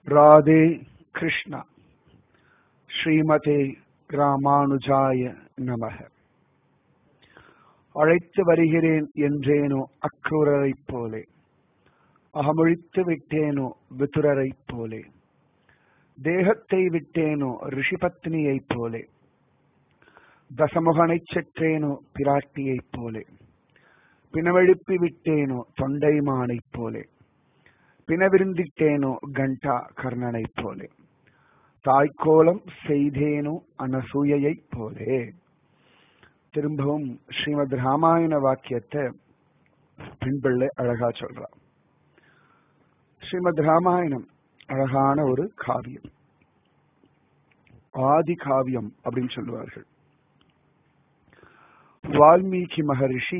ராதே கிருஷ்ணா ஸ்ரீமதே ராமானுஜாய நமக அழைத்து வருகிறேன் என்றேனோ அக்ரூரரைப் போலே அகமொழித்து விட்டேனோ விதுரரைப் போலே தேகத்தை விட்டேனோ ரிஷிபத்னியைப் போலே தசமுகனைச் செற்றேனோ பிராட்டியைப் போலே பிணவெழுப்பி விட்டேனோ தொண்டைமானைப் போலே பிணவிருந்திட்டேனோ கண்டா கர்ணனைப் போலே தாய்க்கோலம் செய்தேனோ அனசூயைப் போலே திரும்பவும் ஸ்ரீமத் ராமாயண வாக்கியத்தை பின்பிள்ளை அழகா சொல்றா ஸ்ரீமத் ராமாயணம் அழகான ஒரு காவியம் ஆதி காவியம் அப்படின்னு சொல்லுவார்கள் வால்மீகி மகரிஷி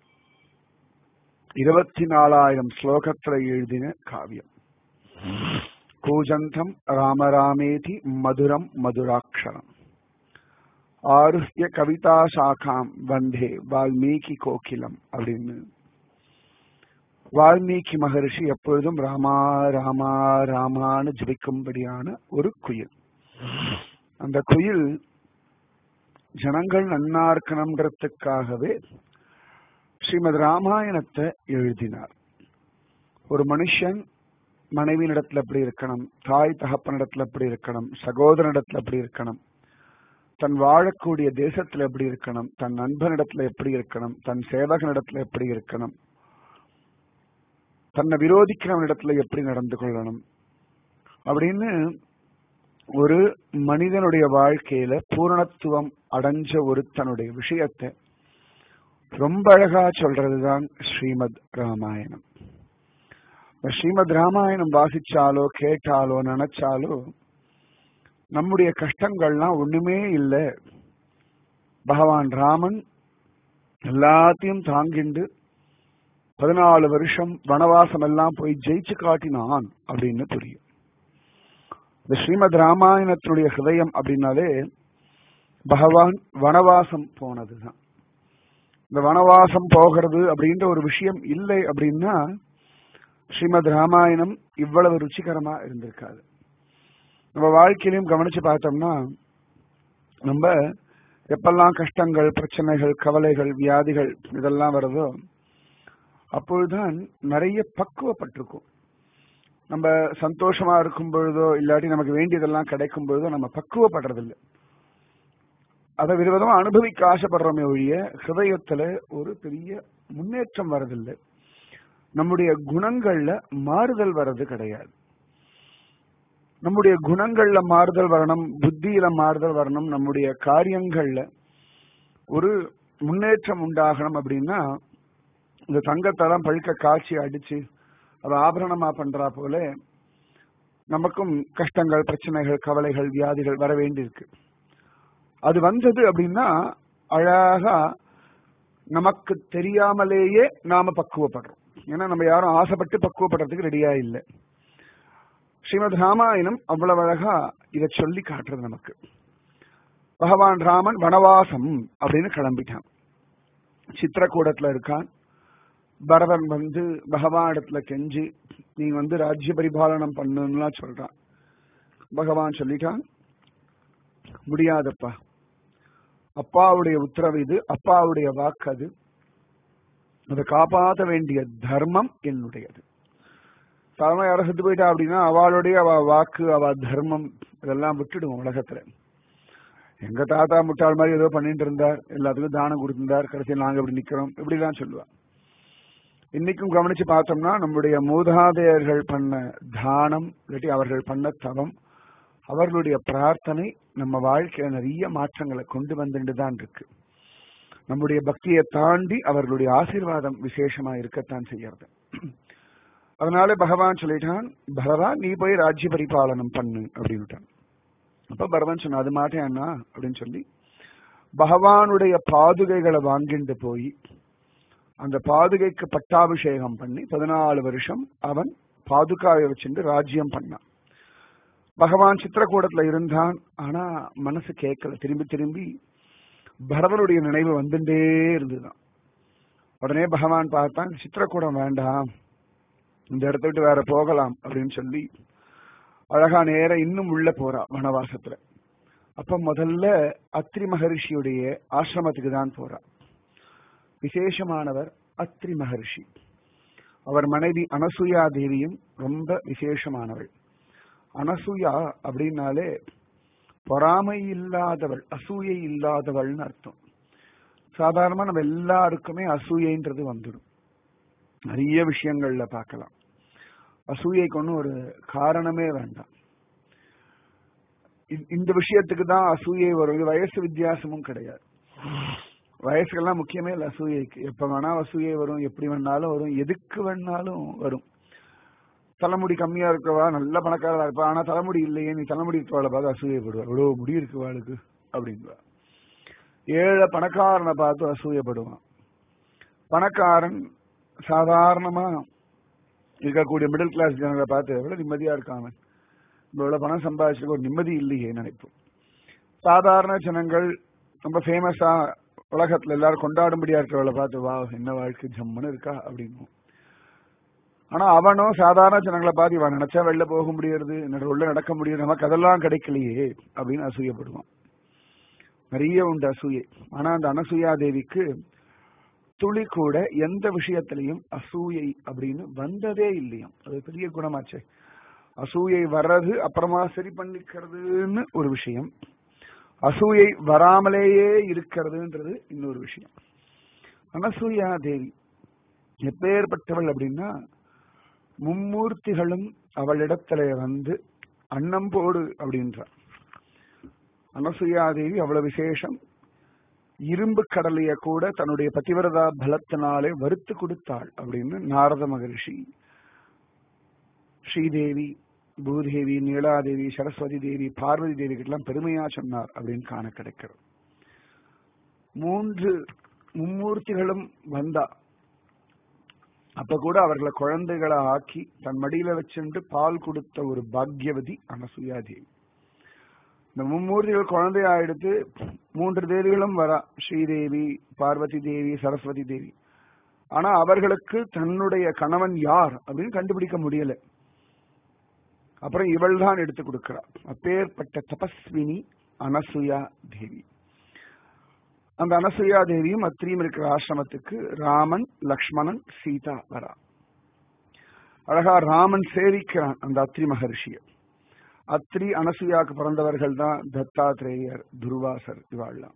இருபத்தி நாலாயிரம் ஸ்லோகத்துல எழுதின காவியம் கூஜந்தம் ராமராமேதி மதுரம் மதுராட்சரம் ஆருஹ்ய கவிதா சாகாம் வந்தே வால்மீகி கோகிலம் அப்படின்னு வால்மீகி மகரிஷி எப்பொழுதும் ராமா ராமா ராமான்னு ஜபிக்கும்படியான ஒரு குயில் அந்த குயில் ஜனங்கள் நன்னா இருக்கணுன்றதுக்காகவே ஸ்ரீமத் ராமாயணத்தை எழுதினார் ஒரு மனுஷன் மனைவியினிடத்துல எப்படி இருக்கணும் தாய் தகப்பனிடத்துல எப்படி இருக்கணும் சகோதரனிடத்துல எப்படி இருக்கணும் தன் வாழக்கூடிய தேசத்துல எப்படி இருக்கணும் தன் நண்பனிடத்துல எப்படி இருக்கணும் தன் சேவகனிடத்துல எப்படி இருக்கணும் தன்னை விரோதிக்கிறவனிடத்துல எப்படி நடந்து கொள்ளணும் அப்படின்னு ஒரு மனிதனுடைய வாழ்க்கையில பூரணத்துவம் அடைஞ்ச ஒருத்தனுடைய விஷயத்தை ரொம்ப அழகா சொல்றதுதான் ஸ்ரீமத் ராமாயணம் ஸ்ரீமத் ராமாயணம் வாசிச்சாலோ கேட்டாலோ நினைச்சாலோ நம்முடைய கஷ்டங்கள்லாம் ஒண்ணுமே இல்லை பகவான் ராமன் எல்லாத்தையும் தாங்கிண்டு பதினாலு வருஷம் வனவாசம் எல்லாம் போய் ஜெயிச்சு காட்டினான் அப்படின்னு புரியும் இந்த ஸ்ரீமத் ராமாயணத்தினுடைய ஹிருதயம் அப்படின்னாலே பகவான் வனவாசம் போனதுதான் இந்த வனவாசம் போகிறது அப்படின்ற ஒரு விஷயம் இல்லை அப்படின்னா ஸ்ரீமத் ராமாயணம் இவ்வளவு ருச்சிகரமா இருந்திருக்காது நம்ம வாழ்க்கையிலையும் கவனிச்சு பார்த்தோம்னா நம்ம எப்பெல்லாம் கஷ்டங்கள் பிரச்சனைகள் கவலைகள் வியாதிகள் இதெல்லாம் வருதோ அப்பொழுதுதான் நிறைய பக்குவப்பட்டிருக்கும் நம்ம சந்தோஷமா இருக்கும் பொழுதோ இல்லாட்டி நமக்கு வேண்டியதெல்லாம் கிடைக்கும் பொழுதோ நம்ம பக்குவப்படுறதில்லை அதை விதவிதமா அனுபவிக்க ஆசைப்படுறோமே ஒழிய ஹிருதயத்துல ஒரு பெரிய முன்னேற்றம் வர்றதில்லை நம்முடைய குணங்கள்ல மாறுதல் வர்றது கிடையாது நம்முடைய குணங்கள்ல மாறுதல் வரணும் புத்தியில மாறுதல் வரணும் நம்முடைய காரியங்கள்ல ஒரு முன்னேற்றம் உண்டாகணும் அப்படின்னா இந்த தங்கத்தெல்லாம் பழுக்க காய்ச்சி அடிச்சு அதை ஆபரணமா பண்றா போல நமக்கும் கஷ்டங்கள் பிரச்சனைகள் கவலைகள் வியாதிகள் வர வேண்டியிருக்கு அது வந்தது அப்படின்னா அழகா நமக்கு தெரியாமலேயே நாம பக்குவப்படுறோம் ஏன்னா நம்ம யாரும் ஆசைப்பட்டு பக்குவப்படுறதுக்கு ரெடியா இல்லை ஸ்ரீமத் ராமாயணம் அவ்வளவு அழகா இதை சொல்லி காட்டுறது நமக்கு பகவான் ராமன் வனவாசம் அப்படின்னு கிளம்பிட்டான் சித்திரக்கூடத்துல இருக்கான் பரதன் வந்து பகவான் இடத்துல கெஞ்சி நீங்க வந்து ராஜ்ய பரிபாலனம் பண்ணுலாம் சொல்றான் பகவான் சொல்லிட்டான் முடியாதப்பா அப்பாவுடைய உத்தரவு இது அப்பாவுடைய வாக்கு அது அதை காப்பாற்ற வேண்டிய தர்மம் என்னுடையது சாதாரண யாரும் செத்து போயிட்டா அப்படின்னா அவளுடைய அவ வாக்கு அவ தர்மம் இதெல்லாம் விட்டுடுவோம் உலகத்துல எங்க தாத்தா முட்டாள் மாதிரி ஏதோ பண்ணிட்டு இருந்தார் எல்லாத்துக்கும் தானம் கொடுத்திருந்தார் கடைசியில் நாங்க இப்படி நிக்கிறோம் இப்படிலாம் சொல்லுவா இன்னைக்கும் கவனிச்சு பார்த்தோம்னா நம்முடைய மூதாதையர்கள் பண்ண தானம் இல்லாட்டி அவர்கள் பண்ண தவம் அவர்களுடைய பிரார்த்தனை நம்ம வாழ்க்கையில நிறைய மாற்றங்களை கொண்டு வந்துட்டு தான் இருக்கு நம்முடைய பக்தியை தாண்டி அவர்களுடைய ஆசீர்வாதம் விசேஷமா இருக்கத்தான் செய்யறது அதனால பகவான் சொல்லிட்டான் பகவான் நீ போய் ராஜ்ய பரிபாலனம் பண்ணு அப்படின்னுட்டான் அப்ப பகவான் சொன்ன அது மாட்டேன்னா அப்படின்னு சொல்லி பகவானுடைய பாதுகைகளை வாங்கிட்டு போய் அந்த பாதுகைக்கு பட்டாபிஷேகம் பண்ணி பதினாலு வருஷம் அவன் பாதுகாவை வச்சுட்டு ராஜ்யம் பண்ணான் பகவான் சித்திரக்கூடத்துல இருந்தான் ஆனா மனசு கேட்கல திரும்பி திரும்பி பரதனுடைய நினைவு வந்துட்டே இருந்துதான் உடனே பகவான் பார்த்தான் சித்திரக்கூடம் வேண்டாம் இந்த இடத்த விட்டு வேற போகலாம் அப்படின்னு சொல்லி அழகா நேர இன்னும் உள்ள போறா வனவாசத்துல அப்ப முதல்ல அத்ரி மகரிஷியுடைய ஆசிரமத்துக்கு தான் போறா விசேஷமானவர் அத்ரி மகரிஷி அவர் மனைவி அனசூயா தேவியும் ரொம்ப விசேஷமானவள் அனசூயா அப்படின்னாலே பொறாமை இல்லாதவள் அசூயை இல்லாதவள்னு அர்த்தம் சாதாரணமா நம்ம எல்லாருக்குமே அசூயைன்றது வந்துடும் நிறைய விஷயங்கள்ல பார்க்கலாம் அசூயைக்கு ஒன்றும் ஒரு காரணமே வேண்டாம் இந்த- இந்த விஷயத்துக்கு தான் அசூயை வரும் இது வயசு வித்தியாசமும் கிடையாது வயசுக்கெல்லாம் முக்கியமே இல்லை அசூயைக்கு எப்ப வேணா அசூயை வரும் எப்படி வேணாலும் வரும் எதுக்கு வேணாலும் வரும் தலைமுடி கம்மியா இருக்கவா நல்ல பணக்காரா இருப்பா ஆனா தலைமுடி இல்லையே நீ தலைமுடி இருக்கவாளை பார்த்து அசூயப்படுவா இவ்வளவு முடி இருக்கு வாளுக்கு அப்படின்பா ஏழை பணக்காரனை பார்த்து அசூயப்படுவான் பணக்காரன் சாதாரணமா இருக்கக்கூடிய மிடில் கிளாஸ் ஜனங்களை பார்த்து எவ்வளவு நிம்மதியா இருக்கான் அவன் இவ்வளவு பணம் சம்பாதிச்சு ஒரு நிம்மதி இல்லையே நினைப்போம் சாதாரண ஜனங்கள் ரொம்ப ஃபேமஸா உலகத்துல எல்லாரும் கொண்டாடும்படியா இருக்கிறவளை பார்த்து வா என்ன வாழ்க்கை ஜம்முன்னு இருக்கா அப்படின்னு ஆனா அவனும் சாதாரண ஜனங்களை பார்த்து இவன் நினைச்சா வெளில போக முடியாது உள்ள நடக்க முடியும் நமக்கு அதெல்லாம் கிடைக்கலையே அப்படின்னு அசூயப்படுவான் நிறைய உண்டு அசூயை ஆனா அந்த அனசூயா தேவிக்கு துளி கூட எந்த விஷயத்திலையும் அசூயை அப்படின்னு வந்ததே இல்லையாம் அது பெரிய குணமாச்சே அசூயை வர்றது அப்புறமா சரி பண்ணிக்கிறதுன்னு ஒரு விஷயம் அசூயை வராமலேயே இருக்கிறதுன்றது இன்னொரு விஷயம் அனசூயா தேவி எப்பேற்பட்டவள் அப்படின்னா மும்மூர்த்திகளும் அவளிடத்துல வந்து அன்னம் போடு அப்படின்றார் அனசூயா தேவி அவ்வளவு விசேஷம் இரும்பு கடலைய கூட தன்னுடைய பதிவிரதா பலத்தினாலே வறுத்து கொடுத்தாள் அப்படின்னு நாரத மகரிஷி ஸ்ரீதேவி பூதேவி நீலாதேவி சரஸ்வதி தேவி பார்வதி தேவி கிட்டலாம் பெருமையா சொன்னார் அப்படின்னு காண கிடைக்கிறது மூன்று மும்மூர்த்திகளும் வந்தா அப்ப கூட அவர்களை குழந்தைகளை ஆக்கி தன் மடியில வச்சுட்டு பால் கொடுத்த ஒரு பாக்யவதி அனசூயா தேவி இந்த மும்மூர்த்திகள் குழந்தையா எடுத்து மூன்று தேவிகளும் வரா ஸ்ரீதேவி பார்வதி தேவி சரஸ்வதி தேவி ஆனா அவர்களுக்கு தன்னுடைய கணவன் யார் அப்படின்னு கண்டுபிடிக்க முடியல அப்புறம் இவள் தான் எடுத்து கொடுக்கிறார் அப்பேற்பட்ட தபஸ்வினி அனசுயா தேவி அந்த அனசுயா தேவியும் அத்திரியும் இருக்கிற ஆசிரமத்துக்கு ராமன் லக்ஷ்மணன் சீதா வரா அழகா ராமன் சேவிக்கிறான் அந்த அத்ரி மகர்ஷிய அத்ரி அனசுயாக்கு பிறந்தவர்கள் தான் தத்தாத்ரேயர் துர்வாசர் இவாள்லாம்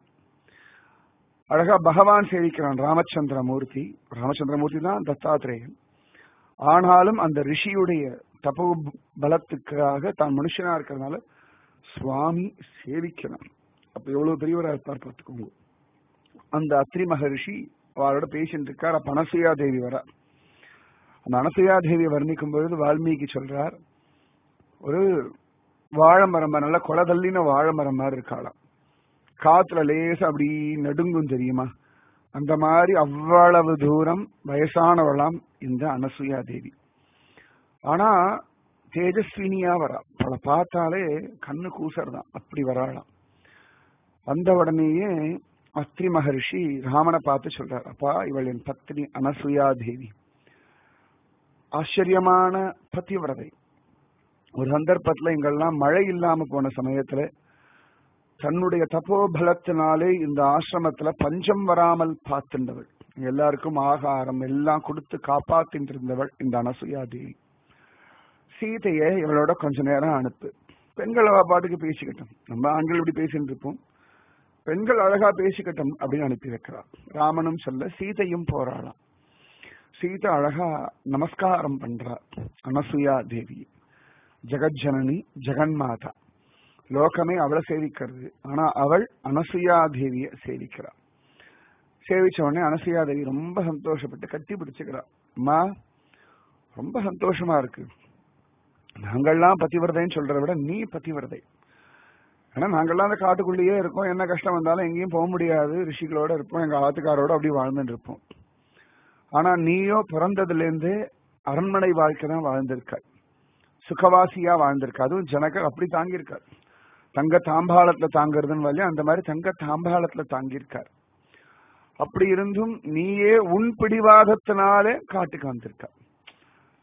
அழகா பகவான் சேவிக்கிறான் ராமச்சந்திரமூர்த்தி ராமச்சந்திரமூர்த்தி தான் தத்தாத்ரேயன் ஆனாலும் அந்த ரிஷியுடைய தபோ பலத்துக்காக தான் மனுஷனா இருக்கிறதுனால சுவாமி சேவிக்கிறான் அப்ப எவ்வளவு பெரியவரா இருப்பார் பார்த்துக்கோங்க அந்த அத்ரி மகரிஷி அவரோட பேசிட்டு இருக்கார் அப்ப அனசூயா தேவி வர அந்த அனசூயா தேவியை வர்ணிக்கும் பொழுது வால்மீகி சொல்றார் ஒரு வாழை மரம் நல்ல கொலை தள்ளின வாழை மரம் மாதிரி இருக்காளாம் காத்துல லேசா அப்படி நடுங்கும் தெரியுமா அந்த மாதிரி அவ்வளவு தூரம் வயசானவளாம் இந்த அனசூயா தேவி ஆனா தேஜஸ்வினியா வரா அவளை பார்த்தாலே கண்ணு கூசறதான் அப்படி வராளாம் வந்த உடனேயே அத்ரி மகர்ஷி ராமனை பார்த்து சொல்றார் அப்பா இவள் என் பத்னி அனசூயா தேவி ஆச்சரியமான பத்திவிரதை ஒரு சந்தர்ப்பத்துல இங்கெல்லாம் மழை இல்லாம போன சமயத்துல தன்னுடைய தபோபலத்தினாலே இந்த ஆசிரமத்துல பஞ்சம் வராமல் பார்த்திருந்தவள் எல்லாருக்கும் ஆகாரம் எல்லாம் கொடுத்து காப்பாத்திட்டு இருந்தவள் இந்த அனசூயா தேவி சீதையை இவளோட கொஞ்ச நேரம் அனுப்பு பெண்கள் அவ பாட்டுக்கு பேசிக்கட்டும் நம்ம ஆண்கள் இப்படி பேசிட்டு இருப்போம் பெண்கள் அழகா பேசிக்கட்டும் அப்படின்னு அனுப்பி வைக்கிறார் ராமனும் சொல்ல சீதையும் போராளாம் சீதை அழகா நமஸ்காரம் பண்றா அனசூயா தேவி ஜெகஜனனி ஜெகன்மாதா லோகமே அவளை சேவிக்கிறது ஆனா அவள் அனசூயா தேவிய சேவிக்கிறாள் சேவிச்ச உடனே அனசூயா தேவி ரொம்ப சந்தோஷப்பட்டு கட்டி பிடிச்சுக்கிறா அம்மா ரொம்ப சந்தோஷமா இருக்கு நாங்கள்லாம் பத்திவிரதைன்னு சொல்றதை விட நீ பத்திவிரதை ஏன்னா நாங்கள்லாம் அந்த காட்டுக்குள்ளேயே இருக்கோம் என்ன கஷ்டம் வந்தாலும் எங்கேயும் போக முடியாது ரிஷிகளோட இருப்போம் எங்க ஆத்துக்காரோட அப்படி வாழ்ந்துட்டு இருப்போம் ஆனா நீயோ பிறந்ததுல இருந்தே அரண்மனை வாழ்க்கை தான் வாழ்ந்திருக்காய் சுகவாசியா வாழ்ந்திருக்க அதுவும் ஜனகர் அப்படி தாங்கியிருக்கார் தங்க தாம்பாளத்துல தாங்கிறதுன்னு வழியா அந்த மாதிரி தங்க தாம்பாளத்துல தாங்கியிருக்கார் அப்படி இருந்தும் நீயே உன் பிடிவாதத்தினாலே காட்டுக்கு வந்திருக்க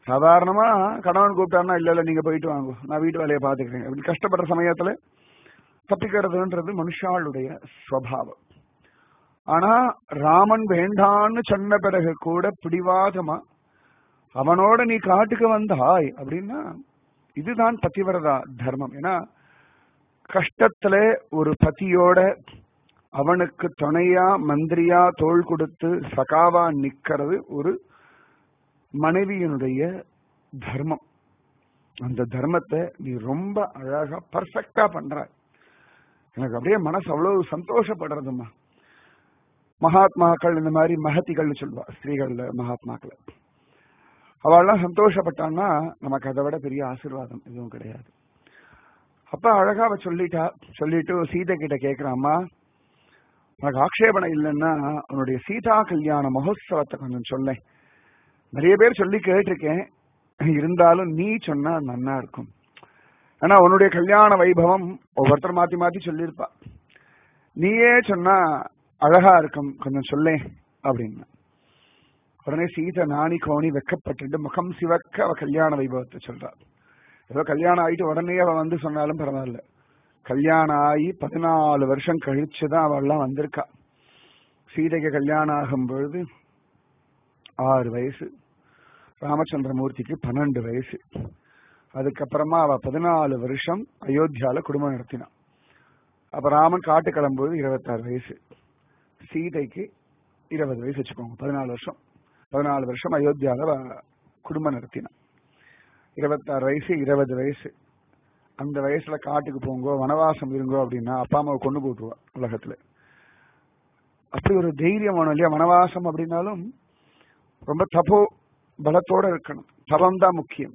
சாதாரணமா கணவன் கூப்பிட்டாருன்னா இல்ல இல்ல நீங்க போயிட்டு வாங்க நான் வீட்டு வேலையை பாத்துக்கிறேன் இப்படி கஷ்டப்படுற சமயத்துல தப்பிக்கிறதுன்றது மனுஷாளுடைய ஸ்வபாவம் ஆனா ராமன் வேண்டான்னு சொன்ன பிறகு கூட பிடிவாதமா அவனோட நீ காட்டுக்கு வந்தாய் அப்படின்னா இதுதான் பத்திவரதா தர்மம் ஏன்னா கஷ்டத்துல ஒரு பத்தியோட அவனுக்கு துணையா மந்திரியா தோள் கொடுத்து சகாவா நிக்கிறது ஒரு மனைவியினுடைய தர்மம் அந்த தர்மத்தை நீ ரொம்ப அழகா பர்ஃபெக்டா பண்ற எனக்கு அப்படியே மனசு அவ்வளவு சந்தோஷப்படுறதுமா மகாத்மாக்கள் இந்த மாதிரி மகத்திகள்னு சொல்லுவா ஸ்திரீகள்ல மகாத்மாக்கள் அவள்லாம் சந்தோஷப்பட்டான்னா நமக்கு அதை விட பெரிய ஆசீர்வாதம் எதுவும் கிடையாது அப்ப அழகா அவ சொல்லிட்டா சொல்லிட்டு சீதை கிட்ட கேக்குறாம்மா உனக்கு ஆக்ஷேபணம் இல்லைன்னா உன்னுடைய சீதா கல்யாண மகோத்சவத்தை கொஞ்சம் சொல்லேன் நிறைய பேர் சொல்லி கேட்டிருக்கேன் இருந்தாலும் நீ சொன்னா நன்னா இருக்கும் ஆனா உன்னுடைய கல்யாண வைபவம் ஒவ்வொருத்தர் மாத்தி மாத்தி சொல்லியிருப்பா நீயே சொன்னா அழகா இருக்கும் கொஞ்சம் சொல்லேன் அப்படின்னு உடனே சீதை நாணி கோணி வெக்கப்பட்டுட்டு முகம் சிவக்க அவ கல்யாண வைபவத்தை சொல்றா ஏதோ கல்யாணம் ஆயிட்டு உடனே அவ வந்து சொன்னாலும் பரவாயில்ல கல்யாணம் ஆகி பதினாலு வருஷம் கழிச்சுதான் அவள்லாம் வந்திருக்கா சீதைக்கு கல்யாணம் ஆகும் பொழுது ஆறு வயசு ராமச்சந்திரமூர்த்திக்கு பன்னெண்டு வயசு அதுக்கப்புறமா அவ பதினாலு வருஷம் அயோத்தியால குடும்பம் நடத்தினான் அப்ப ராமன் காட்டு கிளம்பும்போது இருபத்தாறு வயசு சீதைக்கு இருபது வயசு வச்சுக்கோங்க பதினாலு வருஷம் பதினாலு வருஷம் அயோத்தியால அவ குடும்பம் நடத்தினான் இருபத்தாறு வயசு இருபது வயசு அந்த வயசுல காட்டுக்கு போங்கோ வனவாசம் இருங்கோ அப்படின்னா அப்பா அம்மாவை கொண்டு போட்டுருவா உலகத்துல அப்படி ஒரு தைரியம் வேணும் இல்லையா வனவாசம் அப்படின்னாலும் ரொம்ப தபோ பலத்தோட இருக்கணும் தபம் தான் முக்கியம்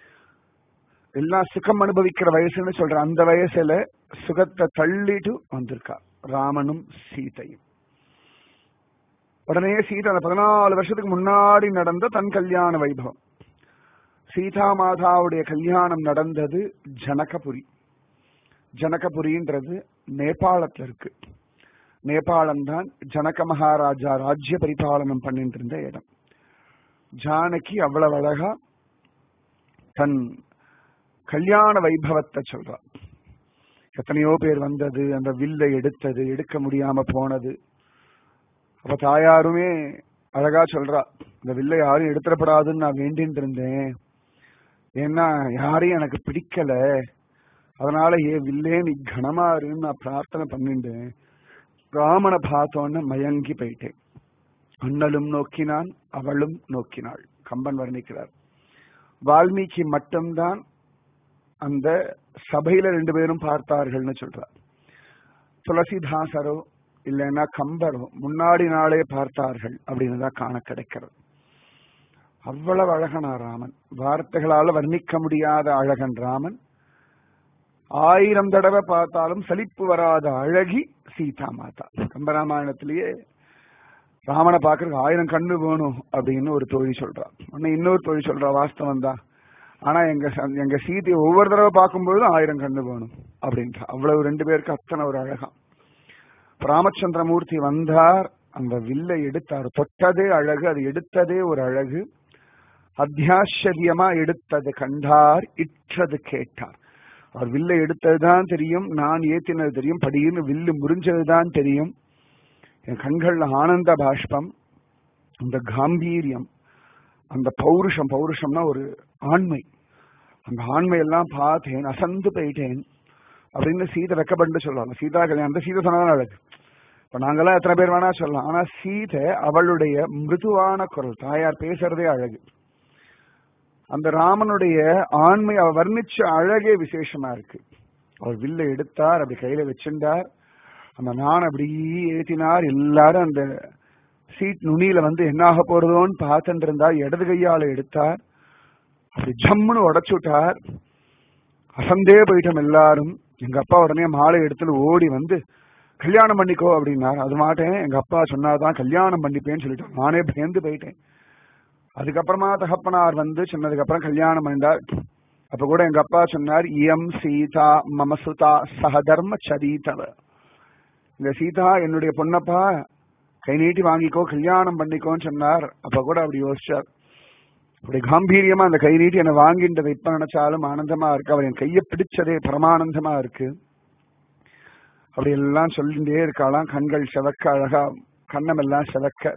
எல்லாம் சுகம் அனுபவிக்கிற வயசுன்னு சொல்ற அந்த வயசுல சுகத்தை தள்ளிட்டு வந்திருக்கா ராமனும் சீதையும் உடனே சீதை அந்த பதினாலு வருஷத்துக்கு முன்னாடி நடந்த தன் கல்யாண வைபவம் சீதா மாதாவுடைய கல்யாணம் நடந்தது ஜனகபுரி ஜனகபுரின்றது நேபாளத்துல இருக்கு நேபாளம் தான் ஜனக மகாராஜா ராஜ்ய பரிபாலனம் பண்ணிட்டு இருந்த இடம் ஜானகி அவ்வளவு அழகா தன் கல்யாண வைபவத்தை சொல்றா எத்தனையோ பேர் வந்தது அந்த வில்லை எடுத்தது எடுக்க முடியாம போனது அப்ப தாயாருமே அழகா சொல்றா இந்த வில்லை யாரும் எடுத்துடப்படாதுன்னு நான் வேண்டின்னு இருந்தேன் ஏன்னா யாரையும் எனக்கு பிடிக்கல அதனால ஏ வில்லே நீ கனமா இருன்னு நான் பிரார்த்தனை பண்ணிட்டேன் ராமனை பார்த்தோன்னு மயங்கி போயிட்டேன் அண்ணலும் நோக்கினான் அவளும் நோக்கினாள் கம்பன் வர்ணிக்கிறார் வால்மீகி மட்டும்தான் அந்த சபையில ரெண்டு பேரும் பார்த்தார்கள்னு சொல்றார் துளசிதாசரோ இல்லைன்னா கம்பரோ முன்னாடி நாளே பார்த்தார்கள் அப்படின்னு தான் காண கிடைக்கிறது அவ்வளவு அழகனா ராமன் வார்த்தைகளால வர்ணிக்க முடியாத அழகன் ராமன் ஆயிரம் தடவை பார்த்தாலும் சலிப்பு வராத அழகி சீதா மாதா கம்பராமாயணத்திலேயே ராமனை பாக்குறதுக்கு ஆயிரம் கண்ணு வேணும் அப்படின்னு ஒரு தோழி சொல்றா உன்னை இன்னொரு தோழி சொல்றா வாஸ்தவம் தான் ஆனா எங்க எங்க சீதையை ஒவ்வொரு தடவை பார்க்கும்போதும் ஆயிரம் கண்ணு வேணும் அப்படின்றா அவ்வளவு ரெண்டு பேருக்கு அத்தனை ஒரு அழகா ராமச்சந்திரமூர்த்தி வந்தார் அந்த வில்லை எடுத்தார் தொட்டதே அழகு அது எடுத்ததே ஒரு அழகு அத்தியாச்சரியமா எடுத்தது கண்டார் இற்றது கேட்டார் அவர் வில்லை எடுத்ததுதான் தெரியும் நான் ஏத்தினது தெரியும் படின்னு வில்லு முறிஞ்சதுதான் தெரியும் என் கண்கள்ல ஆனந்த பாஷ்பம் அந்த காம்பீரியம் அந்த பௌருஷம் பௌருஷம்னா ஒரு ஆண்மை அந்த ஆண்மையெல்லாம் பார்த்தேன் அசந்து போயிட்டேன் அப்படின்னு சீதை வெக்கப்பட்டு சொல்லுவாங்க சீதா கல்யாணத்தை சீதை சொன்னதான் அழகு இப்ப நாங்கெல்லாம் எத்தனை பேர் வேணா சொல்லலாம் ஆனா சீதை அவளுடைய மிருதுவான குரல் தாயார் பேசுறதே அழகு அந்த ராமனுடைய ஆண்மை அவ வர்ணிச்ச அழகே விசேஷமா இருக்கு அவர் வில்லை எடுத்தார் அப்படி கையில வச்சிருந்தார் அந்த நான் அப்படி ஏத்தினார் எல்லாரும் அந்த சீட் நுனியில வந்து என்ன ஆக போறதோன்னு பார்த்துட்டு இருந்தா இடது கையால எடுத்தார் அப்படி ஜம்முன்னு உடச்சு விட்டார் அசந்தே போயிட்டோம் எல்லாரும் எங்க அப்பா உடனே மாலை எடுத்துட்டு ஓடி வந்து கல்யாணம் பண்ணிக்கோ அப்படின்னார் அது மாட்டேன் எங்க அப்பா சொன்னாதான் கல்யாணம் பண்ணிப்பேன்னு சொல்லிட்டோம் நானே பயந்து போயிட்டேன் அதுக்கப்புறமா தகப்பனார் வந்து சொன்னதுக்கு அப்புறம் கல்யாணம் பண்ணிட்டார் அப்ப கூட எங்க அப்பா சொன்னார் இயம் சீதா மமசுதா சகதர்ம சரிதவ இந்த சீதா என்னுடைய பொண்ணப்பா கை நீட்டி வாங்கிக்கோ கல்யாணம் பண்ணிக்கோன்னு சொன்னார் அப்ப கூட அப்படி யோசிச்சார் அப்படி காம்பீரியமா அந்த கை நீட்டி என்னை வாங்கின்றதை இப்ப நினைச்சாலும் ஆனந்தமா இருக்கு அவர் என் கையை பிடிச்சதே பரமானந்தமா இருக்கு அப்படி எல்லாம் சொல்லிட்டே இருக்காளாம் கண்கள் செவக்க அழகா கண்ணம் எல்லாம் செவக்க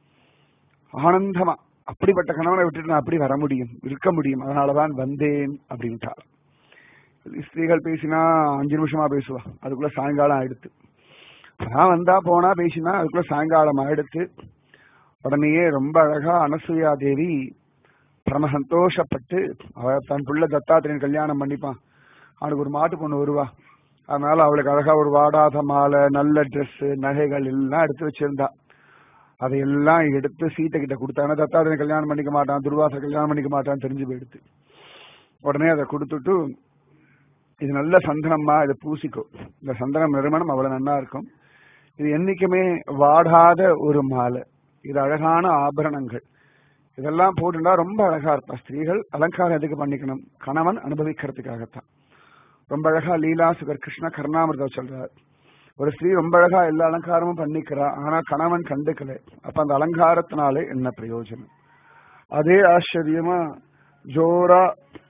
ஆனந்தமா அப்படிப்பட்ட கணவனை விட்டுட்டு நான் அப்படி வர முடியும் இருக்க முடியும் அதனாலதான் வந்தேன் அப்படின்ட்டார் ஸ்திரீகள் பேசினா அஞ்சு நிமிஷமா பேசுவா அதுக்குள்ள சாயங்காலம் ஆயிடுத்து நான் வந்தா போனா பேசினா அதுக்குள்ள சாயங்காலம் ஆயிடுத்து உடனேயே ரொம்ப அழகா அனசூயா தேவி பரம சந்தோஷப்பட்டு அவ தன் புள்ள தத்தாத்திரன் கல்யாணம் பண்ணிப்பான் அவனுக்கு ஒரு மாட்டு பொண்ணு வருவா அதனால அவளுக்கு அழகா ஒரு வாடாத மாலை நல்ல Dress நகைகள் எல்லாம் எடுத்து வச்சிருந்தா அதையெல்லாம் எடுத்து சீத்தை கிட்ட கொடுத்தாங்க தத்தாத்திரன் கல்யாணம் பண்ணிக்க மாட்டான் துர்வாச கல்யாணம் பண்ணிக்க மாட்டான்னு தெரிஞ்சு போயிடுத்து உடனே அதை கொடுத்துட்டு இது நல்ல சந்தனம்மா இதை பூசிக்கோ இந்த சந்தனம் நறுமணம் அவ்வளவு நன்னா இருக்கும் இது என்னைக்குமே வாடாத ஒரு மாலை இது அழகான ஆபரணங்கள் இதெல்லாம் போட்டுட்டா ரொம்ப அழகா இருப்பா ஸ்திரீகள் அலங்காரம் எதுக்கு பண்ணிக்கணும் கணவன் அனுபவிக்கிறதுக்காகத்தான் ரொம்ப அழகா லீலா சுகர் கிருஷ்ண கர்ணாமிர்தம் சொல்றார் ஒரு ஸ்திரீ ரொம்ப அழகா எல்லா அலங்காரமும் பண்ணிக்கிறா ஆனா கணவன் கண்டுக்கல அப்ப அந்த அலங்காரத்தினாலே என்ன பிரயோஜனம் அதே ஆச்சரியமா ஜோரா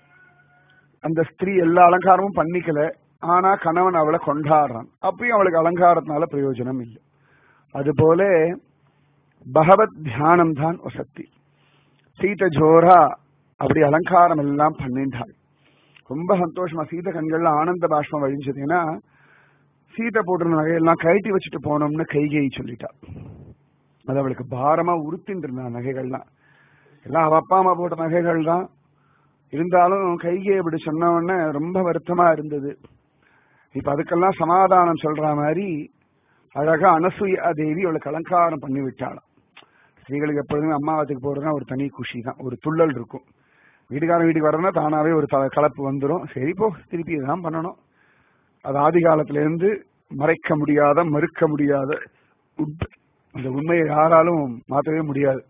அந்த ஸ்திரீ எல்லா அலங்காரமும் பண்ணிக்கல ஆனா கணவன் அவளை கொண்டாடுறான் அப்பயும் அவளுக்கு அலங்காரத்தினால பிரயோஜனம் இல்லை அதுபோல பகவத் தியானம் தான் வசத்தி சீத ஜோரா அப்படி அலங்காரம் எல்லாம் பண்ணிட்டாள் ரொம்ப சந்தோஷமா சீத கண்கள்ல ஆனந்த பாஷ்பம் வழிஞ்சது ஏன்னா சீதை போட்டிருந்த நகையெல்லாம் கழட்டி வச்சுட்டு போனோம்னு கைகை சொல்லிட்டா அது அவளுக்கு பாரமா உறுத்தின்னு இருந்தா நகைகள்லாம் எல்லாம் அவ அப்பா அம்மா போட்ட நகைகள் தான் இருந்தாலும் கைகை அப்படி சொன்ன உடனே ரொம்ப வருத்தமா இருந்தது இப்ப அதுக்கெல்லாம் சமாதானம் சொல்ற மாதிரி அழகா அனசூயா தேவி அவளுக்கு அலங்காரம் பண்ணி விட்டாளாம் ஸ்திரீகளுக்கு எப்பொழுதுமே அம்மாவத்துக்கு போறதுனா ஒரு தனி குஷி தான் ஒரு துள்ளல் இருக்கும் வீட்டுக்காரன் வீட்டுக்கு வரதுனா தானாவே ஒரு த- கலப்பு வந்துடும் சரி போ திருப்பி இதுதான் பண்ணணும் அது ஆதி காலத்துல இருந்து மறைக்க முடியாத மறுக்க முடியாத உண்மை. அந்த உண்மையை யாராலும் மாற்றவே முடியாது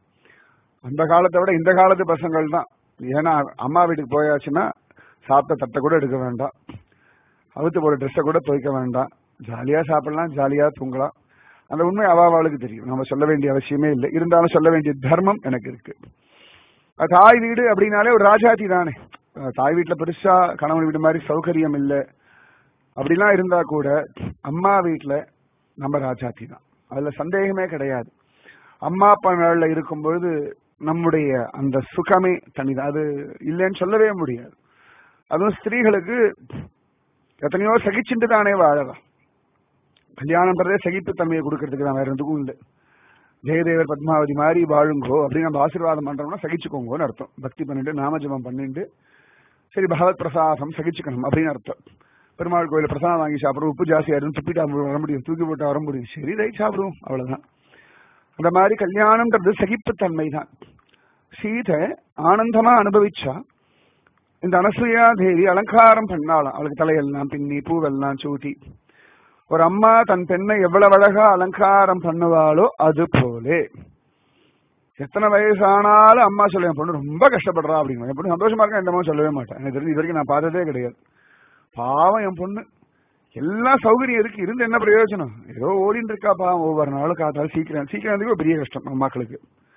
அந்த காலத்தை விட இந்த காலத்து பசங்கள் தான் ஏன்னா அம்மா வீட்டுக்கு போயாச்சுன்னா சாப்பிட்ட தட்டை கூட எடுக்க வேண்டாம் அவுத்து போற ட்ரெஸ்ஸை கூட துவைக்க வேண்டாம் ஜாலியா சாப்பிடலாம் ஜாலியா தூங்கலாம் அந்த உண்மை அவாவாளுக்கு தெரியும் நம்ம சொல்ல வேண்டிய அவசியமே இல்லை இருந்தாலும் சொல்ல வேண்டிய தர்மம் எனக்கு இருக்கு அது தாய் வீடு அப்படின்னாலே ஒரு ராஜாத்தி தானே அஹ் தாய் வீட்டுல பெருசா கணவன் வீடு மாதிரி சௌகரியம் இல்லை அப்படிலாம் இருந்தா கூட அம்மா வீட்டுல நம்ம ராஜாத்தி தான் அதுல சந்தேகமே கிடையாது அம்மா அப்பா நாள்ல இருக்கும் பொழுது நம்முடைய அந்த சுகமே தனிதான் அது இல்லைன்னு சொல்லவே முடியாது அதுவும் ஸ்திரீகளுக்கு எத்தனையோ சகிச்சுட்டு தானே வாழலாம் கல்யாணம்ன்றதே சகிப்புத்தன்மையை கொடுக்கறதுக்கு தான் வேற எதுக்கும் இல்லை ஜெயதேவர் பத்மாவதி மாதிரி வாழுங்கோ அப்படின்னு நம்ம ஆசீர்வாதம் பண்றோம்னா சகிச்சுக்கோங்கன்னு அர்த்தம் பக்தி பண்ணிட்டு நாமஜபம் பண்ணிட்டு சரி பகவத் பிரசாதம் சகிச்சுக்கணும் அப்படின்னு அர்த்தம் பெருமாள் கோயில பிரசாதம் வாங்கி சாப்பிடுறோம் உப்பு ஜாஸ்தியா இருந்து துப்பிட்டா வர முடியும் தூக்கி போட்டா வர முடியும் சரி ரைட் சாப்பிடுவோம் அவ்வளவுதான் அந்த மாதிரி கல்யாணம்ன்றது சகிப்புத்தன்மை தான் சீதை ஆனந்தமா அனுபவிச்சா இந்த அனசூயா தேவி அலங்காரம் பண்ணாலாம் அவளுக்கு தலையெல்லாம் பின்னி பூவெல்லாம் சூட்டி ஒரு அம்மா தன் பெண்ணை எவ்வளவு அழகா அலங்காரம் பண்ணுவாளோ அது போலே எத்தனை வயசானாலும் அம்மா சொல்ல என் பொண்ணு ரொம்ப கஷ்டப்படுறா அப்படிங்க என் பொண்ணு சந்தோஷமா இருக்கா எந்த சொல்லவே மாட்டேன் எனக்கு தெரிஞ்சு இது வரைக்கும் நான் பார்த்ததே கிடையாது பாவம் என் பொண்ணு எல்லா சௌகரியம் இருக்கு இருந்து என்ன பிரயோஜனம் ஏதோ ஓடிட்டு இருக்கா பாவம் ஒவ்வொரு நாளும் காத்தாலும் சீக்கிரம் சீக்கிரம் அதுக்கு பெரிய கஷ்டம் அம்மாக்களுக்கு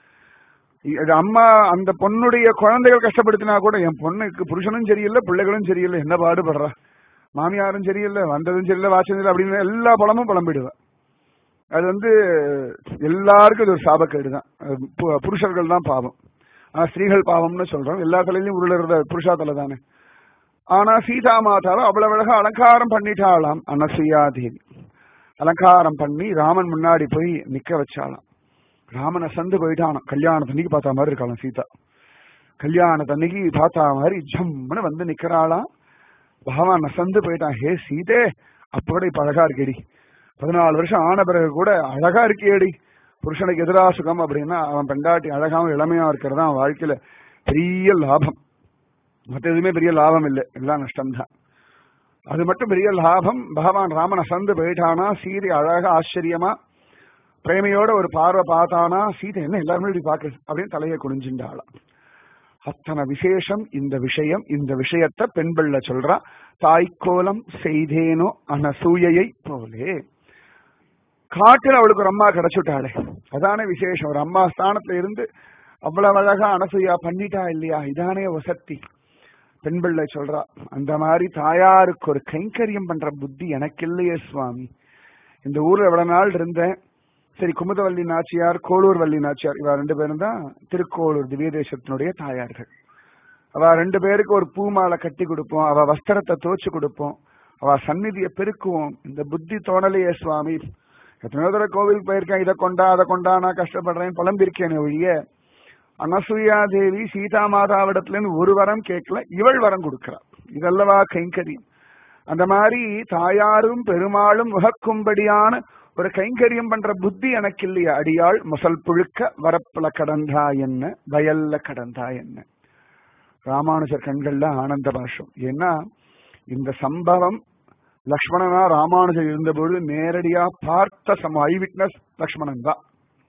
இது அம்மா அந்த பொண்ணுடைய குழந்தைகள் கஷ்டப்படுத்தினா கூட என் பொண்ணுக்கு புருஷனும் சரியில்லை பிள்ளைகளும் சரியில்லை என்ன பாடுபடுறா மாமியாரும் சரியில்லை வந்ததும் சரியில்லை வாசம் சரியில்லை அப்படின்னு எல்லா பழமும் புலம்பிடுவேன் அது வந்து எல்லாருக்கும் இது ஒரு சாபக்கேடு தான் அது பு- புருஷர்கள் தான் பாவம் ஆனா ஸ்திரீகள் பாவம்னு சொல்றோம் எல்லா தலையிலும் உருளுறத புருஷா தலை தானே ஆனா சீதா மாதாவை அவ்வளவு அழகா அலங்காரம் பண்ணிட்டாளாம் அனசூயா தேவி அலங்காரம் பண்ணி ராமன் முன்னாடி போய் நிக்க வச்சாளாம் ராமன் அசந்து போயிட்டானாம் கல்யாணத்தன்னைக்கு பார்த்த மாதிரி இருக்காளாம் சீதா கல்யாணத்தன்னைக்கு பார்த்தா மாதிரி ஜம்முன்னு வந்து நிக்கிறாளாம் பகவான் அசந்து போயிட்டான் ஹே சீதே அப்ப கூட இப்ப அழகா இருக்கேடி பதினாலு வருஷம் ஆன பிறகு கூட அழகா இருக்கியேடி புருஷனுக்கு எதிரா சுகம் அப்படின்னா அவன் பெண்டாட்டி அழகாவும் இளமையா இருக்கிறது அவன் வாழ்க்கையில பெரிய லாபம் மற்ற எதுவுமே பெரிய லாபம் இல்லை எல்லாம் நஷ்டம்தான் அது மட்டும் பெரிய லாபம் பகவான் ராமன் அசந்து போயிட்டானா சீதை அழகா ஆச்சரியமா பிரேமையோட ஒரு பார்வை பார்த்தானா சீதை என்ன எல்லாருமே இப்படி பாக்குது அப்படின்னு தலையை குனிஞ்சின்றாளாம் அத்தனை விசேஷம் இந்த விஷயம் இந்த விஷயத்த பெண் பிள்ளை சொல்றா தாய்க்கோலம் செய்தேனோ அனசூயையை போலே காட்டில் அவளுக்கு ஒரு அம்மா கிடைச்சுட்டாளே அதானே விசேஷம் ஒரு அம்மா ஸ்தானத்துல இருந்து அவ்வளவு அழகா அனசூயா பண்ணிட்டா இல்லையா இதானே வசத்தி பெண் பிள்ளை சொல்றா அந்த மாதிரி தாயாருக்கு ஒரு கைங்கரியம் பண்ற புத்தி எனக்கு இல்லையே சுவாமி இந்த ஊர்ல எவ்வளவு நாள் இருந்தேன் சரி குமுதவல்லி நாச்சியார் கோளூர் வள்ளி நாச்சியார் இவ ரெண்டு பேரும் தான் திருக்கோளூர் திவ்ய தேசத்தினுடைய தாயார்கள் அவ ரெண்டு பேருக்கு ஒரு பூமாலை கட்டி கொடுப்போம் அவ வஸ்திரத்தை துவச்சு கொடுப்போம் அவ சந்நிதியை பெருக்குவோம் இந்த புத்தி தோணலையே சுவாமி எத்தனையோ தடவை கோவிலுக்கு போயிருக்கேன் இதை கொண்டா அதை கொண்டா நான் கஷ்டப்படுறேன் புலம்பிருக்கேன் ஒழிய அனசூயா தேவி சீதா மாதாவிடத்துல இருந்து ஒரு வரம் கேட்கல இவள் வரம் கொடுக்கிறா இதல்லவா கைங்கரியம் அந்த மாதிரி தாயாரும் பெருமாளும் உகக்கும்படியான ஒரு கைங்கரியம் பண்ற புத்தி எனக்கு இல்லையா அடியாள் முசல் புழுக்க வரப்புல கடந்தா என்ன வயல்ல கடந்தா என்ன ராமானுஜர் கண்கள்ல ஆனந்த பாஷம் ஏன்னா இந்த சம்பவம் லக்ஷ்மணனா ராமானுஜர் இருந்தபொழுது நேரடியா பார்த்த சம ஐ விட்னஸ் லக்ஷ்மணன் தான்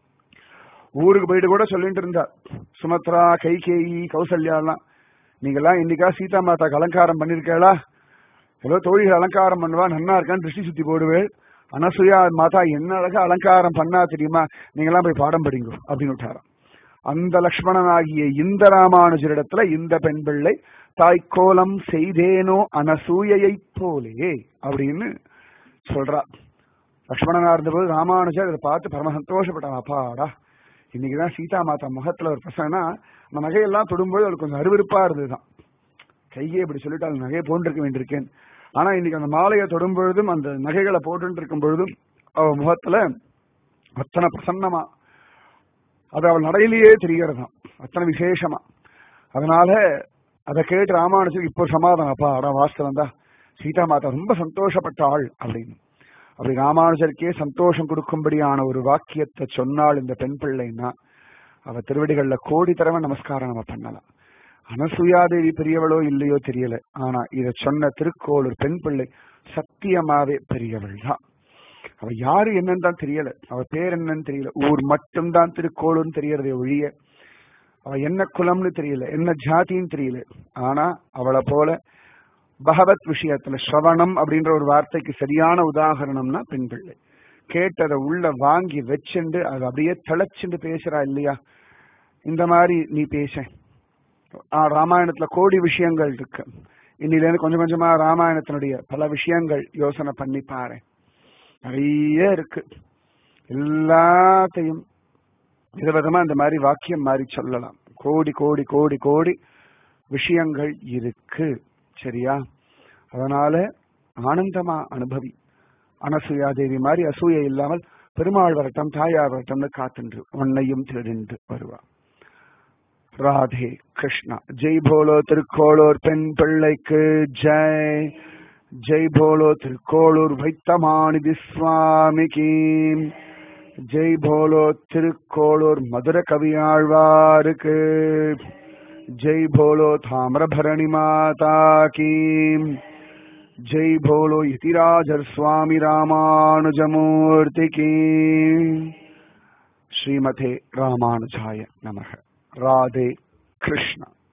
ஊருக்கு போயிட்டு கூட சொல்லிட்டு இருந்தார் சுமத்ரா கைகேயி கௌசல்யாலாம் நீங்கெல்லாம் இன்னைக்கா சீதா மாதாக்கு அலங்காரம் பண்ணிருக்கேளா ஏதோ தோழிகள் அலங்காரம் பண்ணுவா நன்னா இருக்கான்னு திருஷ்டி சுத்தி போடுவேள் அனசுயா மாதா என்ன அழகா அலங்காரம் பண்ணா தெரியுமா நீங்கெல்லாம் போய் பாடம் படிங்க அப்படின்னு விட்டாராம் அந்த லக்ஷ்மணனாகிய இந்த ராமானுஜரிடத்துல இந்த பெண் பிள்ளை தாய்க்கோலம் செய்தேனோ அனசூயையை போலே அப்படின்னு சொல்றா லக்ஷ்மணனா இருந்தபோது ராமானுஜர் இதை பார்த்து பரம சந்தோஷப்பட்டான் அப்பாடா இன்னைக்குதான் சீதா மாதா முகத்துல ஒரு பிரசனா அந்த நகையெல்லாம் தொடும்போது அவளுக்கு கொஞ்சம் அருவருப்பா இருந்ததுதான் கையே இப்படி சொல்லிட்டு அந்த நகையை போன்றிருக்க வேண்டியிருக்கேன் ஆனா இன்னைக்கு அந்த மாலையை தொடும் பொழுதும் அந்த நகைகளை போட்டு இருக்கும் பொழுதும் அவ முகத்துல அத்தனை பிரசன்னமா அது அவள் நடையிலேயே தெரிகிறதாம் அத்தனை விசேஷமா அதனால அதை கேட்டு ராமானுஜர் இப்போ சமாதானம் அப்பா அடா வாஸ்தவம் தான் சீதா மாதா ரொம்ப சந்தோஷப்பட்ட ஆள் அப்படின்னு அப்படி ராமானுஜருக்கே சந்தோஷம் கொடுக்கும்படியான ஒரு வாக்கியத்தை சொன்னாள் இந்த பெண் பிள்ளைன்னா அவ திருவடிகள்ல கோடி தடவை நமஸ்காரம் நம்ம பண்ணலாம் அனசுயாதேவி பெரியவளோ இல்லையோ தெரியல ஆனா இத சொன்ன திருக்கோளூர் பெண் பிள்ளை சத்தியமாவே பெரியவள் தான் அவ யாரு என்னன்னு தான் தெரியல அவ பேர் என்னன்னு தெரியல ஊர் மட்டும்தான் திருக்கோளூர்னு தெரியறதே ஒழிய அவ என்ன குலம்னு தெரியல என்ன ஜாதின்னு தெரியல ஆனா அவளை போல பகவத் விஷயத்துல ஸ்ரவணம் அப்படின்ற ஒரு வார்த்தைக்கு சரியான உதாகரணம்னா பெண் பிள்ளை கேட்டதை உள்ள வாங்கி வச்சுண்டு அதை அப்படியே திளைச்சுண்டு பேசுறா இல்லையா இந்த மாதிரி நீ பேச ராமாயணத்துல கோடி விஷயங்கள் இருக்கு இன்னில இருந்து கொஞ்சம் கொஞ்சமா ராமாயணத்தினுடைய பல விஷயங்கள் யோசனை பண்ணி பாரு நிறைய இருக்கு எல்லாத்தையும் விதவிதமா இந்த மாதிரி வாக்கியம் மாதிரி சொல்லலாம் கோடி கோடி கோடி கோடி விஷயங்கள் இருக்கு சரியா அதனால ஆனந்தமா அனுபவி அனசூயா தேவி மாதிரி அசூயை இல்லாமல் பெருமாள் வரட்டம் தாயார் வரட்டம்னு காத்துன்று உன்னையும் திருடின்று வருவா ராதே கிருஷ்ணா ஜெய் போலோ திருக்கோளூர் பெண் பிள்ளைக்கு ஜெய் ஜெய் போலோ திருக்கோளூர் வைத்தமானிதி சுவாமிக்கு ஜெய் போலோ திருக்கோளூர் மதுர கவியாழ்வாருக்கு ஜெய் போலோ தாமிரபரணி மாதா கீ ஜெய் போலோ இதிராஜர் சுவாமி ராமானுஜமூர்த்தி கீ ஸ்ரீமதே ராமானுஜாய நமக ராதே கிருஷ்ணா